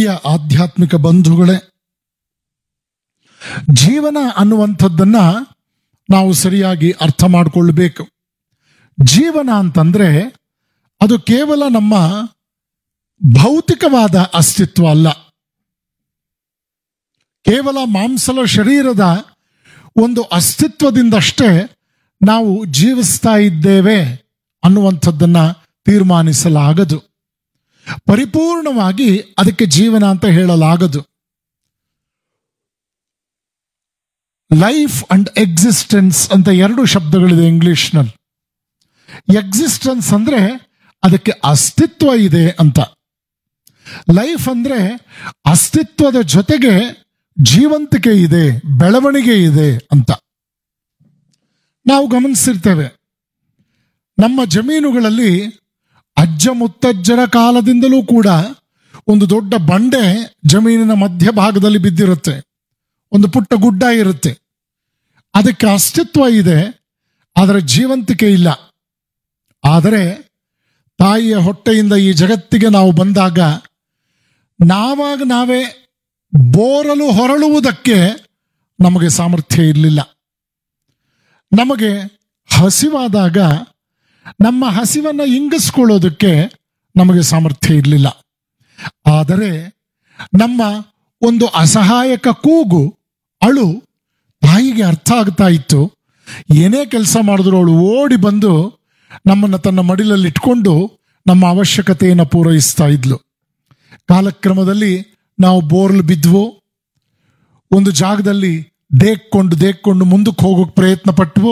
ಪ್ರಿಯ ಆಧ್ಯಾತ್ಮಿಕ ಬಂಧುಗಳೇ ಜೀವನ ಅನ್ನುವಂಥದ್ದನ್ನ ನಾವು ಸರಿಯಾಗಿ ಅರ್ಥ ಮಾಡಿಕೊಳ್ಬೇಕು ಜೀವನ ಅಂತಂದ್ರೆ ಅದು ಕೇವಲ ನಮ್ಮ ಭೌತಿಕವಾದ ಅಸ್ತಿತ್ವ ಅಲ್ಲ ಕೇವಲ ಮಾಂಸಲ ಶರೀರದ ಒಂದು ಅಸ್ತಿತ್ವದಿಂದಷ್ಟೇ ನಾವು ಜೀವಿಸ್ತಾ ಇದ್ದೇವೆ ಅನ್ನುವಂಥದ್ದನ್ನ ತೀರ್ಮಾನಿಸಲಾಗದು ಪರಿಪೂರ್ಣವಾಗಿ ಅದಕ್ಕೆ ಜೀವನ ಅಂತ ಹೇಳಲಾಗದು ಲೈಫ್ ಅಂಡ್ ಎಕ್ಸಿಸ್ಟೆನ್ಸ್ ಅಂತ ಎರಡು ಶಬ್ದಗಳಿದೆ ಇಂಗ್ಲಿಷ್ನಲ್ಲಿ ಎಕ್ಸಿಸ್ಟೆನ್ಸ್ ಅಂದ್ರೆ ಅದಕ್ಕೆ ಅಸ್ತಿತ್ವ ಇದೆ ಅಂತ ಲೈಫ್ ಅಂದ್ರೆ ಅಸ್ತಿತ್ವದ ಜೊತೆಗೆ ಜೀವಂತಿಕೆ ಇದೆ ಬೆಳವಣಿಗೆ ಇದೆ ಅಂತ ನಾವು ಗಮನಿಸಿರ್ತೇವೆ ನಮ್ಮ ಜಮೀನುಗಳಲ್ಲಿ ಅಜ್ಜ ಮುತ್ತಜ್ಜರ ಕಾಲದಿಂದಲೂ ಕೂಡ ಒಂದು ದೊಡ್ಡ ಬಂಡೆ ಜಮೀನಿನ ಮಧ್ಯಭಾಗದಲ್ಲಿ ಬಿದ್ದಿರುತ್ತೆ ಒಂದು ಪುಟ್ಟ ಗುಡ್ಡ ಇರುತ್ತೆ ಅದಕ್ಕೆ ಅಸ್ತಿತ್ವ ಇದೆ ಅದರ ಜೀವಂತಿಕೆ ಇಲ್ಲ ಆದರೆ ತಾಯಿಯ ಹೊಟ್ಟೆಯಿಂದ ಈ ಜಗತ್ತಿಗೆ ನಾವು ಬಂದಾಗ ನಾವಾಗ ನಾವೇ ಬೋರಲು ಹೊರಳುವುದಕ್ಕೆ ನಮಗೆ ಸಾಮರ್ಥ್ಯ ಇರಲಿಲ್ಲ ನಮಗೆ ಹಸಿವಾದಾಗ ನಮ್ಮ ಹಸಿವನ್ನ ಇಂಗಿಸ್ಕೊಳ್ಳೋದಕ್ಕೆ ನಮಗೆ ಸಾಮರ್ಥ್ಯ ಇರಲಿಲ್ಲ ಆದರೆ ನಮ್ಮ ಒಂದು ಅಸಹಾಯಕ ಕೂಗು ಅಳು ತಾಯಿಗೆ ಅರ್ಥ ಆಗ್ತಾ ಇತ್ತು ಏನೇ ಕೆಲಸ ಮಾಡಿದ್ರು ಅವಳು ಓಡಿ ಬಂದು ನಮ್ಮನ್ನು ತನ್ನ ಮಡಿಲಲ್ಲಿ ಇಟ್ಕೊಂಡು ನಮ್ಮ ಅವಶ್ಯಕತೆಯನ್ನು ಪೂರೈಸ್ತಾ ಇದ್ಲು ಕಾಲಕ್ರಮದಲ್ಲಿ ನಾವು ಬೋರ್ಲ್ ಬಿದ್ವು ಒಂದು ಜಾಗದಲ್ಲಿ ದೇಕ್ಕೊಂಡು ದೇಕ್ಕೊಂಡು ಮುಂದಕ್ಕೆ ಹೋಗೋಕೆ ಪ್ರಯತ್ನ ಪಟ್ವು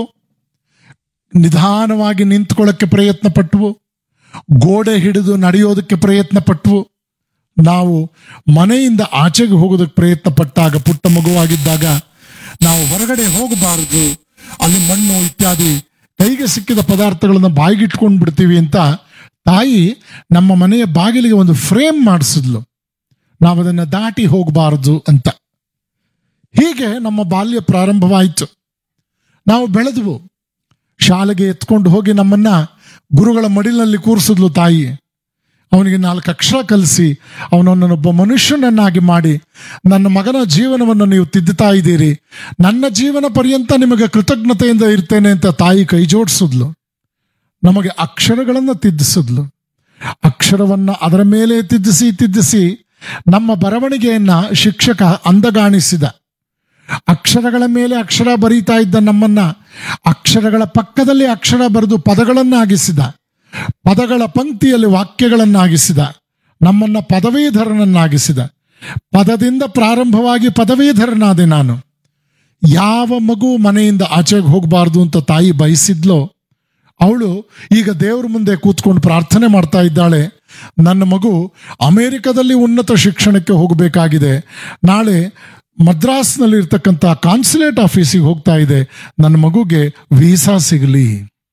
ನಿಧಾನವಾಗಿ ನಿಂತ್ಕೊಳ್ಳೋಕ್ಕೆ ಪ್ರಯತ್ನ ಪಟ್ವು ಗೋಡೆ ಹಿಡಿದು ನಡೆಯೋದಕ್ಕೆ ಪ್ರಯತ್ನ ಪಟ್ವು ನಾವು ಮನೆಯಿಂದ ಆಚೆಗೆ ಹೋಗೋದಕ್ಕೆ ಪ್ರಯತ್ನ ಪಟ್ಟಾಗ ಪುಟ್ಟ ಮಗುವಾಗಿದ್ದಾಗ ನಾವು ಹೊರಗಡೆ ಹೋಗಬಾರದು ಅಲ್ಲಿ ಮಣ್ಣು ಇತ್ಯಾದಿ ಕೈಗೆ ಸಿಕ್ಕಿದ ಪದಾರ್ಥಗಳನ್ನು ಬಾಯಿಗಿಟ್ಕೊಂಡು ಬಿಡ್ತೀವಿ ಅಂತ ತಾಯಿ ನಮ್ಮ ಮನೆಯ ಬಾಗಿಲಿಗೆ ಒಂದು ಫ್ರೇಮ್ ಮಾಡಿಸಿದ್ಲು ನಾವು ಅದನ್ನು ದಾಟಿ ಹೋಗಬಾರದು ಅಂತ ಹೀಗೆ ನಮ್ಮ ಬಾಲ್ಯ ಪ್ರಾರಂಭವಾಯಿತು ನಾವು ಬೆಳೆದವು ಶಾಲೆಗೆ ಎತ್ಕೊಂಡು ಹೋಗಿ ನಮ್ಮನ್ನ ಗುರುಗಳ ಮಡಿಲಿನಲ್ಲಿ ಕೂರಿಸಿದ್ಲು ತಾಯಿ ಅವನಿಗೆ ನಾಲ್ಕು ಅಕ್ಷರ ಕಲಿಸಿ ಅವನನ್ನೊಬ್ಬ ಮನುಷ್ಯನನ್ನಾಗಿ ಮಾಡಿ ನನ್ನ ಮಗನ ಜೀವನವನ್ನು ನೀವು ತಿದ್ದುತ್ತಾ ಇದ್ದೀರಿ ನನ್ನ ಜೀವನ ಪರ್ಯಂತ ನಿಮಗೆ ಕೃತಜ್ಞತೆಯಿಂದ ಇರ್ತೇನೆ ಅಂತ ತಾಯಿ ಕೈ ಜೋಡಿಸಿದ್ಲು ನಮಗೆ ಅಕ್ಷರಗಳನ್ನು ತಿದ್ದಿಸಿದ್ಲು ಅಕ್ಷರವನ್ನ ಅದರ ಮೇಲೆ ತಿದ್ದಿಸಿ ತಿದ್ದಿಸಿ ನಮ್ಮ ಬರವಣಿಗೆಯನ್ನ ಶಿಕ್ಷಕ ಅಂದಗಾಣಿಸಿದ ಅಕ್ಷರಗಳ ಮೇಲೆ ಅಕ್ಷರ ಬರೀತಾ ಇದ್ದ ನಮ್ಮನ್ನ ಅಕ್ಷರಗಳ ಪಕ್ಕದಲ್ಲಿ ಅಕ್ಷರ ಬರೆದು ಪದಗಳನ್ನಾಗಿಸಿದ ಪದಗಳ ಪಂಕ್ತಿಯಲ್ಲಿ ವಾಕ್ಯಗಳನ್ನಾಗಿಸಿದ ನಮ್ಮನ್ನ ಪದವೀಧರನನ್ನಾಗಿಸಿದ ಪದದಿಂದ ಪ್ರಾರಂಭವಾಗಿ ಪದವೀಧರನಾದೆ ನಾನು ಯಾವ ಮಗು ಮನೆಯಿಂದ ಆಚೆಗೆ ಹೋಗಬಾರ್ದು ಅಂತ ತಾಯಿ ಬಯಸಿದ್ಲೋ ಅವಳು ಈಗ ದೇವ್ರ ಮುಂದೆ ಕೂತ್ಕೊಂಡು ಪ್ರಾರ್ಥನೆ ಮಾಡ್ತಾ ಇದ್ದಾಳೆ ನನ್ನ ಮಗು ಅಮೆರಿಕದಲ್ಲಿ ಉನ್ನತ ಶಿಕ್ಷಣಕ್ಕೆ ಹೋಗಬೇಕಾಗಿದೆ ನಾಳೆ ಮದ್ರಾಸ್ನಲ್ಲಿ ಇರ್ತಕ್ಕಂಥ ಕಾನ್ಸುಲೇಟ್ ಆಫೀಸಿಗೆ ಹೋಗ್ತಾ ಇದೆ ನನ್ನ ಮಗುಗೆ ವೀಸಾ ಸಿಗಲಿ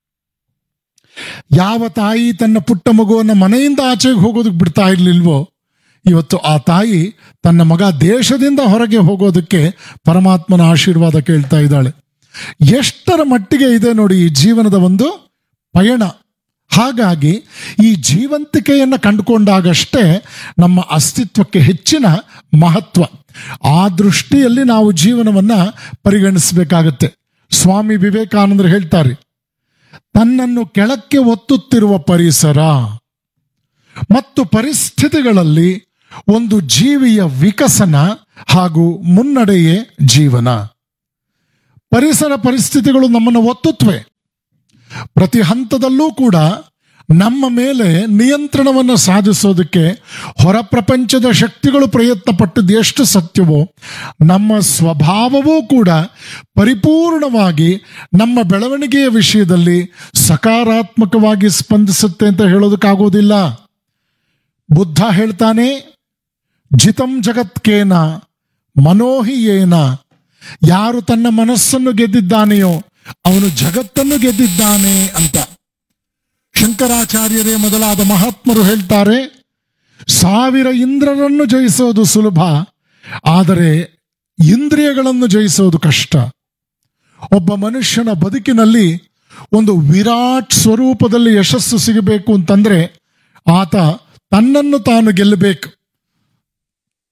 ಯಾವ ತಾಯಿ ತನ್ನ ಪುಟ್ಟ ಮಗುವನ್ನ ಮನೆಯಿಂದ ಆಚೆಗೆ ಹೋಗೋದಕ್ಕೆ ಬಿಡ್ತಾ ಇರ್ಲಿಲ್ವೋ ಇವತ್ತು ಆ ತಾಯಿ ತನ್ನ ಮಗ ದೇಶದಿಂದ ಹೊರಗೆ ಹೋಗೋದಕ್ಕೆ ಪರಮಾತ್ಮನ ಆಶೀರ್ವಾದ ಕೇಳ್ತಾ ಇದ್ದಾಳೆ ಎಷ್ಟರ ಮಟ್ಟಿಗೆ ಇದೆ ನೋಡಿ ಈ ಜೀವನದ ಒಂದು ಪಯಣ ಹಾಗಾಗಿ ಈ ಜೀವಂತಿಕೆಯನ್ನು ಕಂಡುಕೊಂಡಾಗಷ್ಟೇ ನಮ್ಮ ಅಸ್ತಿತ್ವಕ್ಕೆ ಹೆಚ್ಚಿನ ಮಹತ್ವ ಆ ದೃಷ್ಟಿಯಲ್ಲಿ ನಾವು ಜೀವನವನ್ನ ಪರಿಗಣಿಸಬೇಕಾಗತ್ತೆ ಸ್ವಾಮಿ ವಿವೇಕಾನಂದರು ಹೇಳ್ತಾರೆ ತನ್ನನ್ನು ಕೆಳಕ್ಕೆ ಒತ್ತುತ್ತಿರುವ ಪರಿಸರ ಮತ್ತು ಪರಿಸ್ಥಿತಿಗಳಲ್ಲಿ ಒಂದು ಜೀವಿಯ ವಿಕಸನ ಹಾಗೂ ಮುನ್ನಡೆಯೇ ಜೀವನ ಪರಿಸರ ಪರಿಸ್ಥಿತಿಗಳು ನಮ್ಮನ್ನು ಒತ್ತುತ್ತವೆ ಪ್ರತಿ ಹಂತದಲ್ಲೂ ಕೂಡ ನಮ್ಮ ಮೇಲೆ ನಿಯಂತ್ರಣವನ್ನು ಸಾಧಿಸೋದಕ್ಕೆ ಹೊರ ಪ್ರಪಂಚದ ಶಕ್ತಿಗಳು ಪ್ರಯತ್ನ ಪಟ್ಟದ್ದು ಎಷ್ಟು ಸತ್ಯವೋ ನಮ್ಮ ಸ್ವಭಾವವೂ ಕೂಡ ಪರಿಪೂರ್ಣವಾಗಿ ನಮ್ಮ ಬೆಳವಣಿಗೆಯ ವಿಷಯದಲ್ಲಿ ಸಕಾರಾತ್ಮಕವಾಗಿ ಸ್ಪಂದಿಸುತ್ತೆ ಅಂತ ಹೇಳೋದಕ್ಕಾಗೋದಿಲ್ಲ ಬುದ್ಧ ಹೇಳ್ತಾನೆ ಜಿತಂ ಜಗತ್ಕೇನ ಮನೋಹಿಯೇನ ಯಾರು ತನ್ನ ಮನಸ್ಸನ್ನು ಗೆದ್ದಿದ್ದಾನೆಯೋ ಅವನು ಜಗತ್ತನ್ನು ಗೆದ್ದಿದ್ದಾನೆ ಅಂತ ಶಂಕರಾಚಾರ್ಯರೇ ಮೊದಲಾದ ಮಹಾತ್ಮರು ಹೇಳ್ತಾರೆ ಸಾವಿರ ಇಂದ್ರರನ್ನು ಜಯಿಸೋದು ಸುಲಭ ಆದರೆ ಇಂದ್ರಿಯಗಳನ್ನು ಜಯಿಸೋದು ಕಷ್ಟ ಒಬ್ಬ ಮನುಷ್ಯನ ಬದುಕಿನಲ್ಲಿ ಒಂದು ವಿರಾಟ್ ಸ್ವರೂಪದಲ್ಲಿ ಯಶಸ್ಸು ಸಿಗಬೇಕು ಅಂತಂದ್ರೆ ಆತ ತನ್ನನ್ನು ತಾನು ಗೆಲ್ಲಬೇಕು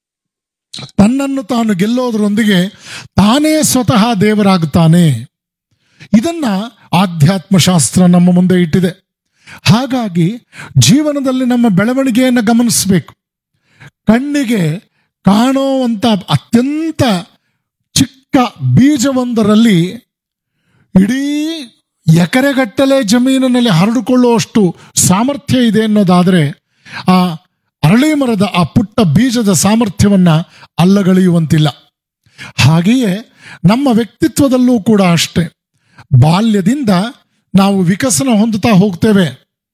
ತನ್ನನ್ನು ತಾನು ಗೆಲ್ಲೋದರೊಂದಿಗೆ ತಾನೇ ಸ್ವತಃ ದೇವರಾಗುತ್ತಾನೆ ಇದನ್ನ ಆಧ್ಯಾತ್ಮ ಶಾಸ್ತ್ರ ನಮ್ಮ ಮುಂದೆ ಇಟ್ಟಿದೆ ಹಾಗಾಗಿ ಜೀವನದಲ್ಲಿ ನಮ್ಮ ಬೆಳವಣಿಗೆಯನ್ನು ಗಮನಿಸಬೇಕು ಕಣ್ಣಿಗೆ ಕಾಣುವಂತ ಅತ್ಯಂತ ಚಿಕ್ಕ ಬೀಜವೊಂದರಲ್ಲಿ ಇಡೀ ಎಕರೆಗಟ್ಟಲೆ ಜಮೀನಿನಲ್ಲಿ ಹರಡಿಕೊಳ್ಳುವಷ್ಟು ಸಾಮರ್ಥ್ಯ ಇದೆ ಅನ್ನೋದಾದರೆ ಆ ಅರಳಿ ಮರದ ಆ ಪುಟ್ಟ ಬೀಜದ ಸಾಮರ್ಥ್ಯವನ್ನ ಅಲ್ಲಗಳೆಯುವಂತಿಲ್ಲ ಹಾಗೆಯೇ ನಮ್ಮ ವ್ಯಕ್ತಿತ್ವದಲ್ಲೂ ಕೂಡ ಅಷ್ಟೇ ಬಾಲ್ಯದಿಂದ ನಾವು ವಿಕಸನ ಹೊಂದುತ್ತಾ ಹೋಗ್ತೇವೆ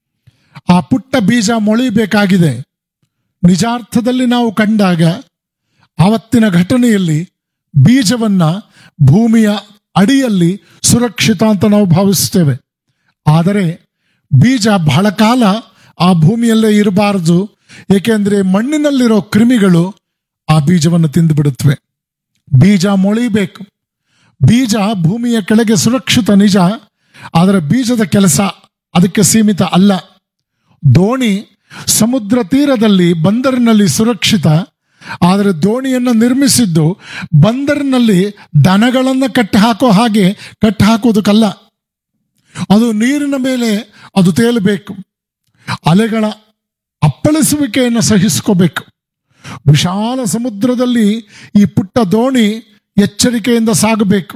ಆ ಪುಟ್ಟ ಬೀಜ ಮೊಳಿಬೇಕಾಗಿದೆ ನಿಜಾರ್ಥದಲ್ಲಿ ನಾವು ಕಂಡಾಗ ಆವತ್ತಿನ ಘಟನೆಯಲ್ಲಿ ಬೀಜವನ್ನ ಭೂಮಿಯ ಅಡಿಯಲ್ಲಿ ಸುರಕ್ಷಿತ ಅಂತ ನಾವು ಭಾವಿಸ್ತೇವೆ ಆದರೆ ಬೀಜ ಬಹಳ ಕಾಲ ಆ ಭೂಮಿಯಲ್ಲೇ ಇರಬಾರದು ಏಕೆಂದ್ರೆ ಮಣ್ಣಿನಲ್ಲಿರೋ ಕ್ರಿಮಿಗಳು ಆ ಬೀಜವನ್ನು ತಿಂದು ಬಿಡುತ್ತವೆ ಬೀಜ ಮೊಳಿಬೇಕು ಬೀಜ ಭೂಮಿಯ ಕೆಳಗೆ ಸುರಕ್ಷಿತ ನಿಜ ಆದರೆ ಬೀಜದ ಕೆಲಸ ಅದಕ್ಕೆ ಸೀಮಿತ ಅಲ್ಲ ದೋಣಿ ಸಮುದ್ರ ತೀರದಲ್ಲಿ ಬಂದರಿನಲ್ಲಿ ಸುರಕ್ಷಿತ ಆದರೆ ದೋಣಿಯನ್ನು ನಿರ್ಮಿಸಿದ್ದು ಬಂದರಿನಲ್ಲಿ ದನಗಳನ್ನು ಕಟ್ಟಿ ಹಾಕೋ ಹಾಗೆ ಕಟ್ಟಿ ಹಾಕೋದಕ್ಕಲ್ಲ ಅದು ನೀರಿನ ಮೇಲೆ ಅದು ತೇಲಬೇಕು ಅಲೆಗಳ ಅಪ್ಪಳಿಸುವಿಕೆಯನ್ನು ಸಹಿಸ್ಕೋಬೇಕು ವಿಶಾಲ ಸಮುದ್ರದಲ್ಲಿ ಈ ಪುಟ್ಟ ದೋಣಿ ಎಚ್ಚರಿಕೆಯಿಂದ ಸಾಗಬೇಕು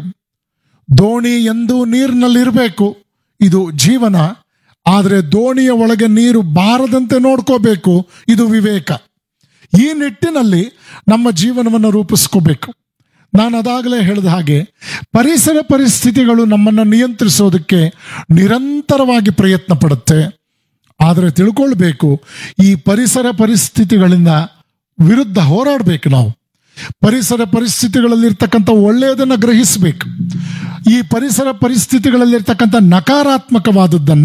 ದೋಣಿ ಎಂದು ನೀರಿನಲ್ಲಿರಬೇಕು ಇದು ಜೀವನ ಆದರೆ ದೋಣಿಯ ಒಳಗೆ ನೀರು ಬಾರದಂತೆ ನೋಡ್ಕೋಬೇಕು ಇದು ವಿವೇಕ ಈ ನಿಟ್ಟಿನಲ್ಲಿ ನಮ್ಮ ಜೀವನವನ್ನು ರೂಪಿಸ್ಕೋಬೇಕು ನಾನು ಅದಾಗಲೇ ಹೇಳಿದ ಹಾಗೆ ಪರಿಸರ ಪರಿಸ್ಥಿತಿಗಳು ನಮ್ಮನ್ನು ನಿಯಂತ್ರಿಸೋದಕ್ಕೆ ನಿರಂತರವಾಗಿ ಪ್ರಯತ್ನ ಪಡುತ್ತೆ ಆದರೆ ತಿಳ್ಕೊಳ್ಬೇಕು ಈ ಪರಿಸರ ಪರಿಸ್ಥಿತಿಗಳಿಂದ ವಿರುದ್ಧ ಹೋರಾಡಬೇಕು ನಾವು ಪರಿಸರ ಪರಿಸ್ಥಿತಿಗಳಲ್ಲಿರ್ತಕ್ಕಂಥ ಒಳ್ಳೆಯದನ್ನು ಗ್ರಹಿಸಬೇಕು ಈ ಪರಿಸರ ಪರಿಸ್ಥಿತಿಗಳಲ್ಲಿರ್ತಕ್ಕಂಥ ನಕಾರಾತ್ಮಕವಾದದ್ದನ್ನ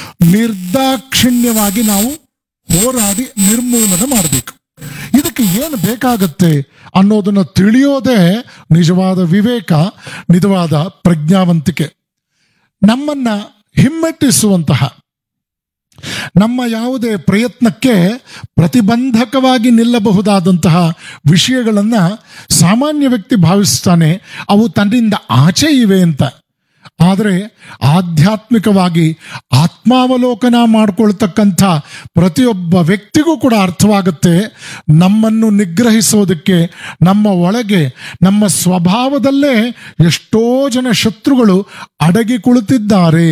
ನಿರ್ದಾಕ್ಷಿಣ್ಯವಾಗಿ ನಾವು ಹೋರಾಡಿ ನಿರ್ಮೂಲನೆ ಮಾಡಬೇಕು ಇದಕ್ಕೆ ಏನು ಬೇಕಾಗತ್ತೆ ಅನ್ನೋದನ್ನ ತಿಳಿಯೋದೇ ನಿಜವಾದ ವಿವೇಕ ನಿಜವಾದ ಪ್ರಜ್ಞಾವಂತಿಕೆ ನಮ್ಮನ್ನ ಹಿಮ್ಮೆಟ್ಟಿಸುವಂತಹ ನಮ್ಮ ಯಾವುದೇ ಪ್ರಯತ್ನಕ್ಕೆ ಪ್ರತಿಬಂಧಕವಾಗಿ ನಿಲ್ಲಬಹುದಾದಂತಹ ವಿಷಯಗಳನ್ನ ಸಾಮಾನ್ಯ ವ್ಯಕ್ತಿ ಭಾವಿಸ್ತಾನೆ ಅವು ತನ್ನಿಂದ ಆಚೆ ಇವೆ ಅಂತ ಆದರೆ ಆಧ್ಯಾತ್ಮಿಕವಾಗಿ ಆತ್ಮಾವಲೋಕನ ಮಾಡಿಕೊಳ್ತಕ್ಕಂಥ ಪ್ರತಿಯೊಬ್ಬ ವ್ಯಕ್ತಿಗೂ ಕೂಡ ಅರ್ಥವಾಗುತ್ತೆ ನಮ್ಮನ್ನು ನಿಗ್ರಹಿಸೋದಕ್ಕೆ ನಮ್ಮ ಒಳಗೆ ನಮ್ಮ ಸ್ವಭಾವದಲ್ಲೇ ಎಷ್ಟೋ ಜನ ಶತ್ರುಗಳು ಅಡಗಿ ಕುಳಿತಿದ್ದಾರೆ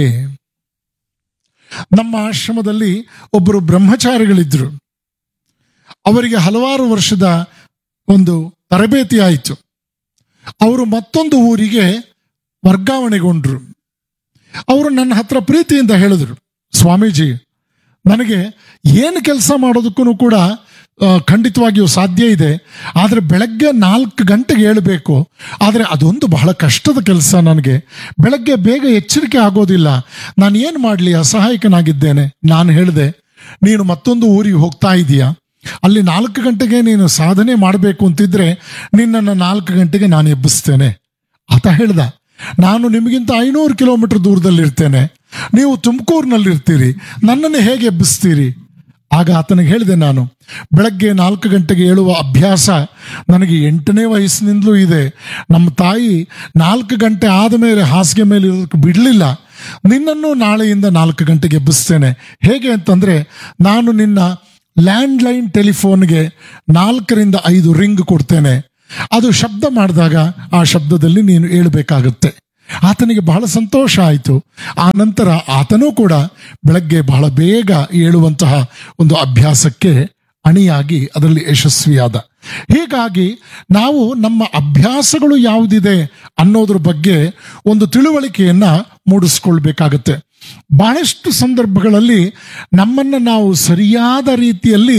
ನಮ್ಮ ಆಶ್ರಮದಲ್ಲಿ ಒಬ್ಬರು ಬ್ರಹ್ಮಚಾರಿಗಳಿದ್ರು ಅವರಿಗೆ ಹಲವಾರು ವರ್ಷದ ಒಂದು ತರಬೇತಿ ಆಯಿತು ಅವರು ಮತ್ತೊಂದು ಊರಿಗೆ ವರ್ಗಾವಣೆಗೊಂಡ್ರು ಅವರು ನನ್ನ ಹತ್ರ ಪ್ರೀತಿಯಿಂದ ಹೇಳಿದ್ರು ಸ್ವಾಮೀಜಿ ನನಗೆ ಏನು ಕೆಲಸ ಮಾಡೋದಕ್ಕೂ ಕೂಡ ಆ, ಖಂಡಿತವಾಗಿಯೂ ಸಾಧ್ಯ ಇದೆ ಆದರೆ ಬೆಳಗ್ಗೆ ನಾಲ್ಕು ಗಂಟೆಗೆ ಏಳಬೇಕು ಆದರೆ ಅದೊಂದು ಬಹಳ ಕಷ್ಟದ ಕೆಲಸ ನನಗೆ ಬೆಳಗ್ಗೆ ಬೇಗ ಎಚ್ಚರಿಕೆ ಆಗೋದಿಲ್ಲ ನಾನು ಏನು ಮಾಡಲಿ ಅಸಹಾಯಕನಾಗಿದ್ದೇನೆ ನಾನು ಹೇಳಿದೆ ನೀನು ಮತ್ತೊಂದು ಊರಿಗೆ ಹೋಗ್ತಾ ಇದೀಯಾ ಅಲ್ಲಿ ನಾಲ್ಕು ಗಂಟೆಗೆ ನೀನು ಸಾಧನೆ ಮಾಡಬೇಕು ಅಂತಿದ್ರೆ ನಿನ್ನನ್ನು ನಾಲ್ಕು ಗಂಟೆಗೆ ನಾನು ಎಬ್ಬಿಸ್ತೇನೆ ಆತ ಹೇಳ್ದ ನಾನು ನಿಮಗಿಂತ ಐನೂರು ಕಿಲೋಮೀಟರ್ ದೂರದಲ್ಲಿರ್ತೇನೆ ನೀವು ತುಮಕೂರಿನಲ್ಲಿರ್ತೀರಿ ನನ್ನನ್ನು ಹೇಗೆ ಎಬ್ಬಿಸ್ತೀರಿ ಆಗ ಆತನಿಗೆ ಹೇಳಿದೆ ನಾನು ಬೆಳಗ್ಗೆ ನಾಲ್ಕು ಗಂಟೆಗೆ ಏಳುವ ಅಭ್ಯಾಸ ನನಗೆ ಎಂಟನೇ ವಯಸ್ಸಿನಿಂದಲೂ ಇದೆ ನಮ್ಮ ತಾಯಿ ನಾಲ್ಕು ಗಂಟೆ ಆದ ಮೇಲೆ ಹಾಸಿಗೆ ಮೇಲೆ ಇರೋದಕ್ಕೆ ಬಿಡಲಿಲ್ಲ ನಿನ್ನನ್ನು ನಾಳೆಯಿಂದ ನಾಲ್ಕು ಗಂಟೆಗೆ ಎಬ್ಬಿಸ್ತೇನೆ ಹೇಗೆ ಅಂತಂದ್ರೆ ನಾನು ನಿನ್ನ ಲ್ಯಾಂಡ್ಲೈನ್ ಟೆಲಿಫೋನ್ಗೆ ನಾಲ್ಕರಿಂದ ಐದು ರಿಂಗ್ ಕೊಡ್ತೇನೆ ಅದು ಶಬ್ದ ಮಾಡಿದಾಗ ಆ ಶಬ್ದದಲ್ಲಿ ನೀನು ಏಳಬೇಕಾಗುತ್ತೆ ಆತನಿಗೆ ಬಹಳ ಸಂತೋಷ ಆಯಿತು ಆ ನಂತರ ಆತನೂ ಕೂಡ ಬೆಳಗ್ಗೆ ಬಹಳ ಬೇಗ ಏಳುವಂತಹ ಒಂದು ಅಭ್ಯಾಸಕ್ಕೆ ಅಣಿಯಾಗಿ ಅದರಲ್ಲಿ ಯಶಸ್ವಿಯಾದ ಹೀಗಾಗಿ ನಾವು ನಮ್ಮ ಅಭ್ಯಾಸಗಳು ಯಾವುದಿದೆ ಅನ್ನೋದ್ರ ಬಗ್ಗೆ ಒಂದು ತಿಳುವಳಿಕೆಯನ್ನ ಮೂಡಿಸ್ಕೊಳ್ಬೇಕಾಗತ್ತೆ ಬಹಳಷ್ಟು ಸಂದರ್ಭಗಳಲ್ಲಿ ನಮ್ಮನ್ನು ನಾವು ಸರಿಯಾದ ರೀತಿಯಲ್ಲಿ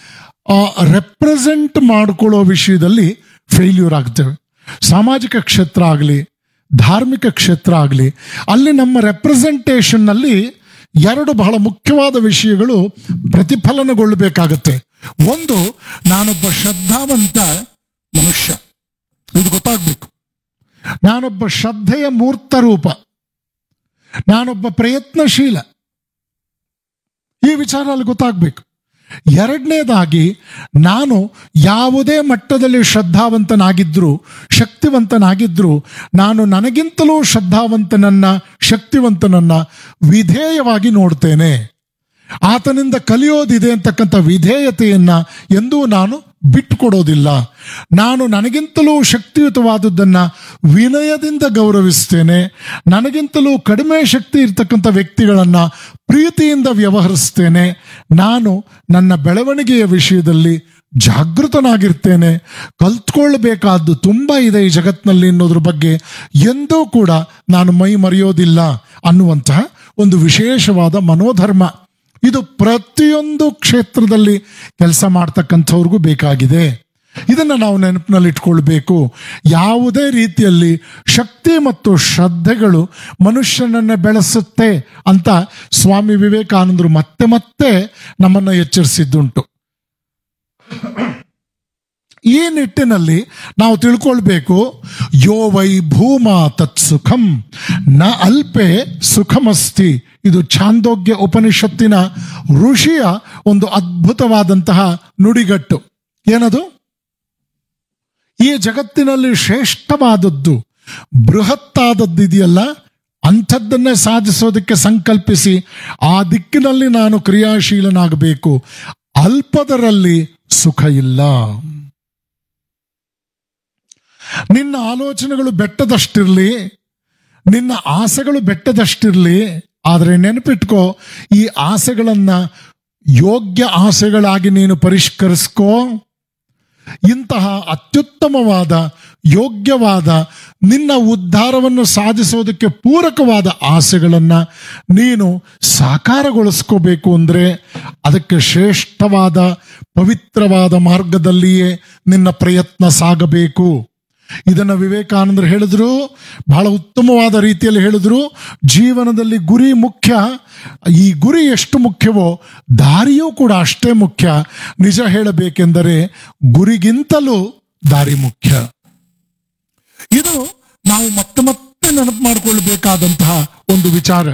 ರೆಪ್ರೆಸೆಂಟ್ ಮಾಡಿಕೊಳ್ಳೋ ವಿಷಯದಲ್ಲಿ ಫೇಲ್ಯೂರ್ ಆಗ್ತೇವೆ ಸಾಮಾಜಿಕ ಕ್ಷೇತ್ರ ಆಗಲಿ ಧಾರ್ಮಿಕ ಕ್ಷೇತ್ರ ಆಗಲಿ ಅಲ್ಲಿ ನಮ್ಮ ರೆಪ್ರೆಸೆಂಟೇಷನ್ನಲ್ಲಿ ಎರಡು ಬಹಳ ಮುಖ್ಯವಾದ ವಿಷಯಗಳು ಪ್ರತಿಫಲನಗೊಳ್ಳಬೇಕಾಗತ್ತೆ ಒಂದು ನಾನೊಬ್ಬ ಶ್ರದ್ಧಾವಂತ ಮನುಷ್ಯ ಇದು ಗೊತ್ತಾಗಬೇಕು ನಾನೊಬ್ಬ ಶ್ರದ್ಧೆಯ ಮೂರ್ತ ರೂಪ ನಾನೊಬ್ಬ ಪ್ರಯತ್ನಶೀಲ ಈ ವಿಚಾರ ಅಲ್ಲಿ ಗೊತ್ತಾಗಬೇಕು ಎರಡನೇದಾಗಿ ನಾನು ಯಾವುದೇ ಮಟ್ಟದಲ್ಲಿ ಶ್ರದ್ಧಾವಂತನಾಗಿದ್ದರೂ ಶಕ್ತಿವಂತನಾಗಿದ್ದರೂ ನಾನು ನನಗಿಂತಲೂ ಶ್ರದ್ಧಾವಂತನನ್ನ ಶಕ್ತಿವಂತನನ್ನ ವಿಧೇಯವಾಗಿ ನೋಡ್ತೇನೆ ಆತನಿಂದ ಕಲಿಯೋದಿದೆ ಅಂತಕ್ಕಂಥ ವಿಧೇಯತೆಯನ್ನ ಎಂದೂ ನಾನು ಬಿಟ್ಟುಕೊಡೋದಿಲ್ಲ ನಾನು ನನಗಿಂತಲೂ ಶಕ್ತಿಯುತವಾದದ್ದನ್ನ ವಿನಯದಿಂದ ಗೌರವಿಸ್ತೇನೆ ನನಗಿಂತಲೂ ಕಡಿಮೆ ಶಕ್ತಿ ಇರ್ತಕ್ಕಂಥ ವ್ಯಕ್ತಿಗಳನ್ನ ಪ್ರೀತಿಯಿಂದ ವ್ಯವಹರಿಸ್ತೇನೆ ನಾನು ನನ್ನ ಬೆಳವಣಿಗೆಯ ವಿಷಯದಲ್ಲಿ ಜಾಗೃತನಾಗಿರ್ತೇನೆ ಕಲ್ತ್ಕೊಳ್ಬೇಕಾದ್ದು ತುಂಬ ಇದೆ ಈ ಜಗತ್ತಿನಲ್ಲಿ ಅನ್ನೋದ್ರ ಬಗ್ಗೆ ಎಂದೂ ಕೂಡ ನಾನು ಮೈ ಮರೆಯೋದಿಲ್ಲ ಅನ್ನುವಂತಹ ಒಂದು ವಿಶೇಷವಾದ ಮನೋಧರ್ಮ ಇದು ಪ್ರತಿಯೊಂದು ಕ್ಷೇತ್ರದಲ್ಲಿ ಕೆಲಸ ಮಾಡ್ತಕ್ಕಂಥವ್ರಿಗೂ ಬೇಕಾಗಿದೆ ಇದನ್ನ ನಾವು ನೆನಪಿನಲ್ಲಿ ಇಟ್ಕೊಳ್ಬೇಕು ಯಾವುದೇ ರೀತಿಯಲ್ಲಿ ಶಕ್ತಿ ಮತ್ತು ಶ್ರದ್ಧೆಗಳು ಮನುಷ್ಯನನ್ನ ಬೆಳೆಸುತ್ತೆ ಅಂತ ಸ್ವಾಮಿ ವಿವೇಕಾನಂದರು ಮತ್ತೆ ಮತ್ತೆ ನಮ್ಮನ್ನ ಎಚ್ಚರಿಸಿದ್ದುಂಟು ಈ ನಿಟ್ಟಿನಲ್ಲಿ ನಾವು ತಿಳ್ಕೊಳ್ಬೇಕು ಯೋ ವೈ ಭೂಮ ತತ್ ಸುಖಂ ನ ಅಲ್ಪೆ ಸುಖಮಸ್ತಿ ಇದು ಛಾಂದೋಗ್ಯ ಉಪನಿಷತ್ತಿನ ಋಷಿಯ ಒಂದು ಅದ್ಭುತವಾದಂತಹ ನುಡಿಗಟ್ಟು ಏನದು ಈ ಜಗತ್ತಿನಲ್ಲಿ ಶ್ರೇಷ್ಠವಾದದ್ದು ಬೃಹತ್ತಾದದ್ದು ಇದೆಯಲ್ಲ ಅಂಥದ್ದನ್ನೇ ಸಾಧಿಸೋದಕ್ಕೆ ಸಂಕಲ್ಪಿಸಿ ಆ ದಿಕ್ಕಿನಲ್ಲಿ ನಾನು ಕ್ರಿಯಾಶೀಲನಾಗಬೇಕು ಅಲ್ಪದರಲ್ಲಿ ಸುಖ ಇಲ್ಲ ನಿನ್ನ ಆಲೋಚನೆಗಳು ಬೆಟ್ಟದಷ್ಟಿರಲಿ ನಿನ್ನ ಆಸೆಗಳು ಬೆಟ್ಟದಷ್ಟಿರಲಿ ಆದರೆ ನೆನಪಿಟ್ಕೋ ಈ ಆಸೆಗಳನ್ನ ಯೋಗ್ಯ ಆಸೆಗಳಾಗಿ ನೀನು ಪರಿಷ್ಕರಿಸ್ಕೋ ಇಂತಹ ಅತ್ಯುತ್ತಮವಾದ ಯೋಗ್ಯವಾದ ನಿನ್ನ ಉದ್ಧಾರವನ್ನು ಸಾಧಿಸೋದಕ್ಕೆ ಪೂರಕವಾದ ಆಸೆಗಳನ್ನ ನೀನು ಸಾಕಾರಗೊಳಿಸ್ಕೋಬೇಕು ಅಂದ್ರೆ ಅದಕ್ಕೆ ಶ್ರೇಷ್ಠವಾದ ಪವಿತ್ರವಾದ ಮಾರ್ಗದಲ್ಲಿಯೇ ನಿನ್ನ ಪ್ರಯತ್ನ ಸಾಗಬೇಕು ಇದನ್ನ ವಿವೇಕಾನಂದರು ಹೇಳಿದ್ರು ಬಹಳ ಉತ್ತಮವಾದ ರೀತಿಯಲ್ಲಿ ಹೇಳಿದ್ರು ಜೀವನದಲ್ಲಿ ಗುರಿ ಮುಖ್ಯ ಈ ಗುರಿ ಎಷ್ಟು ಮುಖ್ಯವೋ ದಾರಿಯೂ ಕೂಡ ಅಷ್ಟೇ ಮುಖ್ಯ ನಿಜ ಹೇಳಬೇಕೆಂದರೆ ಗುರಿಗಿಂತಲೂ ದಾರಿ ಮುಖ್ಯ ಇದು ನಾವು ಮತ್ತೆ ಮತ್ತೆ ನೆನಪು ಮಾಡಿಕೊಳ್ಬೇಕಾದಂತಹ ಒಂದು ವಿಚಾರ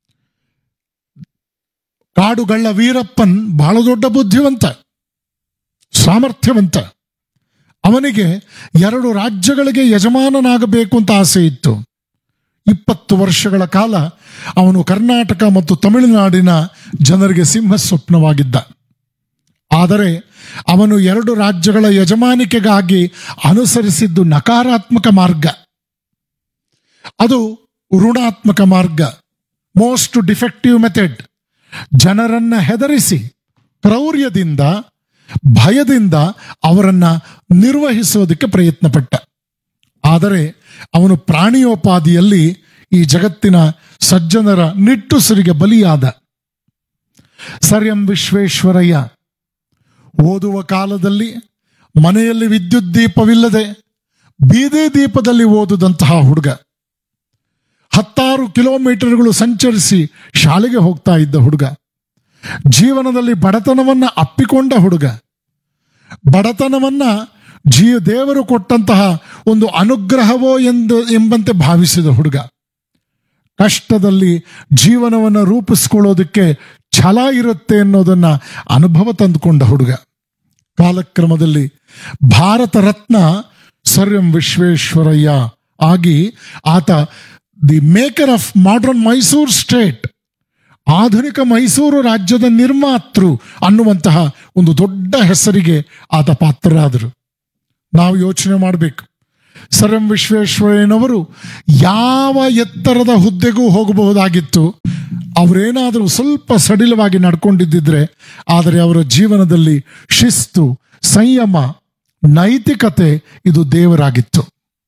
ಕಾಡುಗಳ್ಳ ವೀರಪ್ಪನ್ ಬಹಳ ದೊಡ್ಡ ಬುದ್ಧಿವಂತ ಸಾಮರ್ಥ್ಯವಂತ ಅವನಿಗೆ ಎರಡು ರಾಜ್ಯಗಳಿಗೆ ಯಜಮಾನನಾಗಬೇಕು ಅಂತ ಆಸೆ ಇತ್ತು ಇಪ್ಪತ್ತು ವರ್ಷಗಳ ಕಾಲ ಅವನು ಕರ್ನಾಟಕ ಮತ್ತು ತಮಿಳುನಾಡಿನ ಜನರಿಗೆ ಸಿಂಹ ಸ್ವಪ್ನವಾಗಿದ್ದ ಆದರೆ ಅವನು ಎರಡು ರಾಜ್ಯಗಳ ಯಜಮಾನಿಕೆಗಾಗಿ ಅನುಸರಿಸಿದ್ದು ನಕಾರಾತ್ಮಕ ಮಾರ್ಗ ಅದು ಋಣಾತ್ಮಕ ಮಾರ್ಗ ಮೋಸ್ಟ್ ಡಿಫೆಕ್ಟಿವ್ ಮೆಥಡ್ ಜನರನ್ನ ಹೆದರಿಸಿ ಕ್ರೌರ್ಯದಿಂದ ಭಯದಿಂದ ಅವರನ್ನ ನಿರ್ವಹಿಸೋದಕ್ಕೆ ಪ್ರಯತ್ನ ಪಟ್ಟ ಆದರೆ ಅವನು ಪ್ರಾಣಿಯೋಪಾದಿಯಲ್ಲಿ ಈ ಜಗತ್ತಿನ ಸಜ್ಜನರ ನಿಟ್ಟುಸಿರಿಗೆ ಬಲಿಯಾದ ಸರ್ ಎಂ ವಿಶ್ವೇಶ್ವರಯ್ಯ ಓದುವ ಕಾಲದಲ್ಲಿ ಮನೆಯಲ್ಲಿ ವಿದ್ಯುತ್ ದೀಪವಿಲ್ಲದೆ ಬೀದಿ ದೀಪದಲ್ಲಿ ಓದುದಂತಹ ಹುಡುಗ ಹತ್ತಾರು ಕಿಲೋಮೀಟರ್ಗಳು ಸಂಚರಿಸಿ ಶಾಲೆಗೆ ಹೋಗ್ತಾ ಇದ್ದ ಹುಡುಗ ಜೀವನದಲ್ಲಿ ಬಡತನವನ್ನ ಅಪ್ಪಿಕೊಂಡ ಹುಡುಗ ಬಡತನವನ್ನ ಜೀ ದೇವರು ಕೊಟ್ಟಂತಹ ಒಂದು ಅನುಗ್ರಹವೋ ಎಂದು ಎಂಬಂತೆ ಭಾವಿಸಿದ ಹುಡುಗ ಕಷ್ಟದಲ್ಲಿ ಜೀವನವನ್ನು ರೂಪಿಸ್ಕೊಳ್ಳೋದಕ್ಕೆ ಛಲ ಇರುತ್ತೆ ಅನ್ನೋದನ್ನ ಅನುಭವ ತಂದುಕೊಂಡ ಹುಡುಗ ಕಾಲಕ್ರಮದಲ್ಲಿ ಭಾರತ ರತ್ನ ಸರ್ ಎಂ ವಿಶ್ವೇಶ್ವರಯ್ಯ ಆಗಿ ಆತ the maker of modern Mysore state ಆಧುನಿಕ ಮೈಸೂರು ರಾಜ್ಯದ ನಿರ್ಮಾತೃ ಅನ್ನುವಂತಹ ಒಂದು ದೊಡ್ಡ ಹೆಸರಿಗೆ ಆತ ಪಾತ್ರರಾದರು ನಾವು ಯೋಚನೆ ಮಾಡಬೇಕು ಸರ್ ಎಂ ವಿಶ್ವೇಶ್ವರಯ್ಯನವರು ಯಾವ ಎತ್ತರದ ಹುದ್ದೆಗೂ ಹೋಗಬಹುದಾಗಿತ್ತು ಅವರೇನಾದರೂ ಸ್ವಲ್ಪ ಸಡಿಲವಾಗಿ ನಡ್ಕೊಂಡಿದ್ದಿದ್ರೆ ಆದರೆ ಅವರ ಜೀವನದಲ್ಲಿ ಶಿಸ್ತು ಸಂಯಮ ನೈತಿಕತೆ ಇದು ದೇವರಾಗಿತ್ತು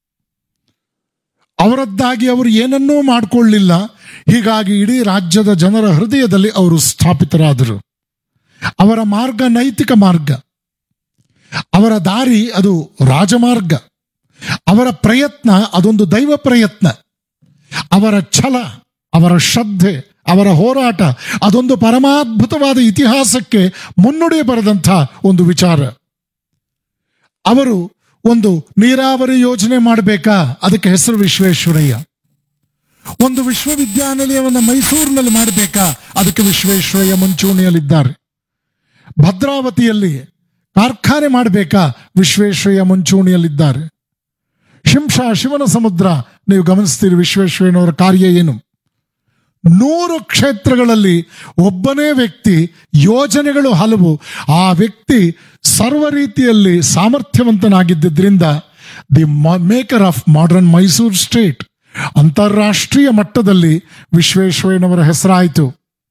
ಅವರದ್ದಾಗಿ ಅವರು ಏನನ್ನೂ ಮಾಡಿಕೊಳ್ಳಿಲ್ಲ ಹೀಗಾಗಿ ಇಡೀ ರಾಜ್ಯದ ಜನರ ಹೃದಯದಲ್ಲಿ ಅವರು ಸ್ಥಾಪಿತರಾದರು ಅವರ ಮಾರ್ಗ ನೈತಿಕ ಮಾರ್ಗ ಅವರ ದಾರಿ ಅದು ರಾಜಮಾರ್ಗ ಅವರ ಪ್ರಯತ್ನ ಅದೊಂದು ದೈವ ಪ್ರಯತ್ನ ಅವರ ಛಲ ಅವರ ಶ್ರದ್ಧೆ ಅವರ ಹೋರಾಟ ಅದೊಂದು ಪರಮಾದ್ಭುತವಾದ ಇತಿಹಾಸಕ್ಕೆ ಮುನ್ನುಡಿ ಬರೆದಂಥ ಒಂದು ವಿಚಾರ ಅವರು ಒಂದು ನೀರಾವರಿ ಯೋಜನೆ ಮಾಡಬೇಕಾ ಅದಕ್ಕೆ ಹೆಸರು ವಿಶ್ವೇಶ್ವರಯ್ಯ ಒಂದು ವಿಶ್ವವಿದ್ಯಾನಿಲಯವನ್ನು ಮೈಸೂರಿನಲ್ಲಿ ಮಾಡಬೇಕಾ ಅದಕ್ಕೆ ವಿಶ್ವೇಶ್ವರಯ್ಯ ಮುಂಚೂಣಿಯಲ್ಲಿದ್ದಾರೆ ಭದ್ರಾವತಿಯಲ್ಲಿ ಕಾರ್ಖಾನೆ ಮಾಡಬೇಕಾ ವಿಶ್ವೇಶ್ವರಯ್ಯ ಮುಂಚೂಣಿಯಲ್ಲಿದ್ದಾರೆ ಶಿಂಷಾ ಶಿವನ ಸಮುದ್ರ ನೀವು ಗಮನಿಸ್ತೀರಿ ವಿಶ್ವೇಶ್ವರಯ್ಯನವರ ಕಾರ್ಯ ಏನು ನೂರು ಕ್ಷೇತ್ರಗಳಲ್ಲಿ ಒಬ್ಬನೇ ವ್ಯಕ್ತಿ ಯೋಜನೆಗಳು ಹಲವು ಆ ವ್ಯಕ್ತಿ ಸರ್ವ ರೀತಿಯಲ್ಲಿ ಸಾಮರ್ಥ್ಯವಂತನಾಗಿದ್ದರಿಂದ the maker of modern Mysore state ಅಂತಾರಾಷ್ಟ್ರೀಯ ಮಟ್ಟದಲ್ಲಿ ವಿಶ್ವೇಶ್ವರಯ್ಯನವರ ಹೆಸರಾಯಿತು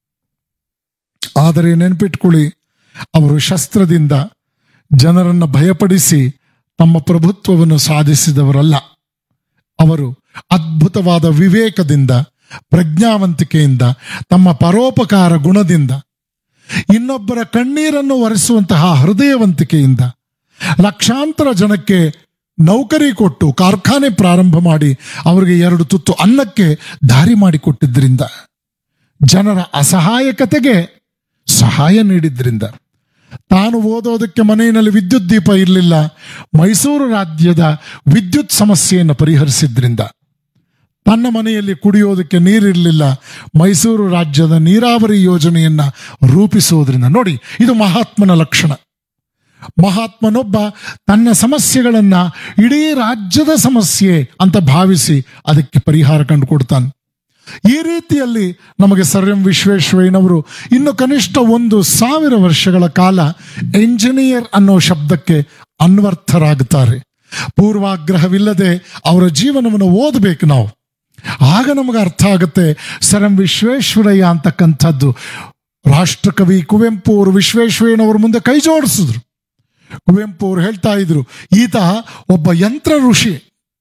ಆದರೆ ನೆನಪಿಟ್ಕೊಳ್ಳಿ ಅವರು ಶಸ್ತ್ರದಿಂದ ಜನರನ್ನು ಭಯಪಡಿಸಿ ತಮ್ಮ ಪ್ರಭುತ್ವವನ್ನು ಸಾಧಿಸಿದವರಲ್ಲ ಅವರು ಅದ್ಭುತವಾದ ವಿವೇಕದಿಂದ ಪ್ರಜ್ಞಾವಂತಿಕೆಯಿಂದ ತಮ್ಮ ಪರೋಪಕಾರ ಗುಣದಿಂದ ಇನ್ನೊಬ್ಬರ ಕಣ್ಣೀರನ್ನು ಒರೆಸುವಂತಹ ಹೃದಯವಂತಿಕೆಯಿಂದ ಲಕ್ಷಾಂತರ ಜನಕ್ಕೆ ನೌಕರಿ ಕೊಟ್ಟು ಕಾರ್ಖಾನೆ ಪ್ರಾರಂಭ ಮಾಡಿ ಅವರಿಗೆ ಎರಡು ತುತ್ತು ಅನ್ನಕ್ಕೆ ದಾರಿ ಮಾಡಿಕೊಟ್ಟಿದ್ರಿಂದ ಜನರ ಅಸಹಾಯಕತೆಗೆ ಸಹಾಯ ನೀಡಿದ್ರಿಂದ ತಾನು ಓದೋದಕ್ಕೆ ಮನೆಯಲ್ಲಿ ವಿದ್ಯುತ್ ದೀಪ ಇರಲಿಲ್ಲ ಮೈಸೂರು ರಾಜ್ಯದ ವಿದ್ಯುತ್ ಸಮಸ್ಯೆಯನ್ನು ಪರಿಹರಿಸಿದ್ರಿಂದ ತನ್ನ ಮನೆಯಲ್ಲಿ ಕುಡಿಯೋದಕ್ಕೆ ನೀರಿರಲಿಲ್ಲ ಮೈಸೂರು ರಾಜ್ಯದ ನೀರಾವರಿ ಯೋಜನೆಯನ್ನ ರೂಪಿಸುವುದರಿಂದ ನೋಡಿ ಇದು ಮಹಾತ್ಮನ ಲಕ್ಷಣ ಮಹಾತ್ಮನೊಬ್ಬ ತನ್ನ ಸಮಸ್ಯೆಗಳನ್ನ ಇಡೀ ರಾಜ್ಯದ ಸಮಸ್ಯೆ ಅಂತ ಭಾವಿಸಿ ಅದಕ್ಕೆ ಪರಿಹಾರ ಕಂಡುಕೊಡ್ತಾನೆ ಈ ರೀತಿಯಲ್ಲಿ ನಮಗೆ ಸರ್ ಎಂ ವಿಶ್ವೇಶ್ವರಯ್ಯನವರು ಇನ್ನು ಕನಿಷ್ಠ ಒಂದು ಸಾವಿರ ವರ್ಷಗಳ ಕಾಲ ಎಂಜಿನಿಯರ್ ಅನ್ನೋ ಶಬ್ದಕ್ಕೆ ಅನ್ವರ್ಥರಾಗುತ್ತಾರೆ ಪೂರ್ವಾಗ್ರಹವಿಲ್ಲದೆ ಅವರ ಜೀವನವನ್ನು ಓದಬೇಕು ನಾವು ಆಗ ನಮಗೆ ಅರ್ಥ ಆಗುತ್ತೆ ಸರ್ ಎಂ ವಿಶ್ವೇಶ್ವರಯ್ಯ ಅಂತಕ್ಕಂಥದ್ದು ರಾಷ್ಟ್ರಕವಿ ಕುವೆಂಪು ಅವರು ವಿಶ್ವೇಶ್ವರಯ್ಯನವ್ರ ಮುಂದೆ ಕೈ ಜೋಡಿಸಿದ್ರು ಕುವೆಂಪು ಅವರು ಹೇಳ್ತಾ ಇದ್ರು ಈತ ಒಬ್ಬ ಯಂತ್ರ ಋಷಿ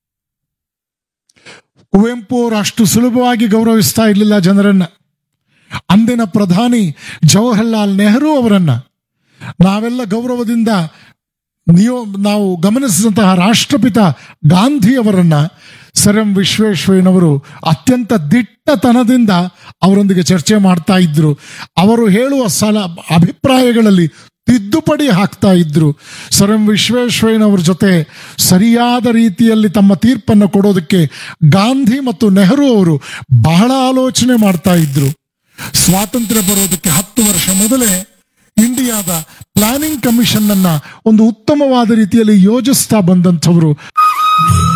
ಕುವೆಂಪು ಅವರು ಅಷ್ಟು ಸುಲಭವಾಗಿ ಗೌರವಿಸ್ತಾ ಇರಲಿಲ್ಲ ಜನರನ್ನ ಅಂದಿನ ಪ್ರಧಾನಿ ಜವಾಹರ್ಲಾಲ್ ನೆಹರು ಅವರನ್ನ ನಾವೆಲ್ಲ ಗೌರವದಿಂದ ನೀವು ನಾವು ಗಮನಿಸಿದಂತಹ ರಾಷ್ಟ್ರಪಿತ ಗಾಂಧಿಯವರನ್ನ ಸರ್ ಎಂ ವಿಶ್ವೇಶ್ವರಯ್ಯನವರು ಅತ್ಯಂತ ದಿಟ್ಟತನದಿಂದ ಅವರೊಂದಿಗೆ ಚರ್ಚೆ ಮಾಡ್ತಾ ಇದ್ರು ಅವರು ಹೇಳುವ ಸಲ ಅಭಿಪ್ರಾಯಗಳಲ್ಲಿ ತಿದ್ದುಪಡಿ ಹಾಕ್ತಾ ಇದ್ರು ಸರ್ ಎಂ ವಿಶ್ವೇಶ್ವರಯ್ಯನವರ ಜೊತೆ ಸರಿಯಾದ ರೀತಿಯಲ್ಲಿ ತಮ್ಮ ತೀರ್ಪನ್ನು ಕೊಡೋದಕ್ಕೆ ಗಾಂಧಿ ಮತ್ತು ನೆಹರು ಅವರು ಬಹಳ ಆಲೋಚನೆ ಮಾಡ್ತಾ ಇದ್ರು ಸ್ವಾತಂತ್ರ್ಯ ಬರೋದಕ್ಕೆ ಹತ್ತು ವರ್ಷ ಮೊದಲೇ ಇಂಡಿಯಾದ ಪ್ಲಾನಿಂಗ್ ಕಮಿಷನ್ ಅನ್ನ ಒಂದು ಉತ್ತಮವಾದ ರೀತಿಯಲ್ಲಿ ಯೋಜಿಸ್ತಾ ಬಂದಂಥವರು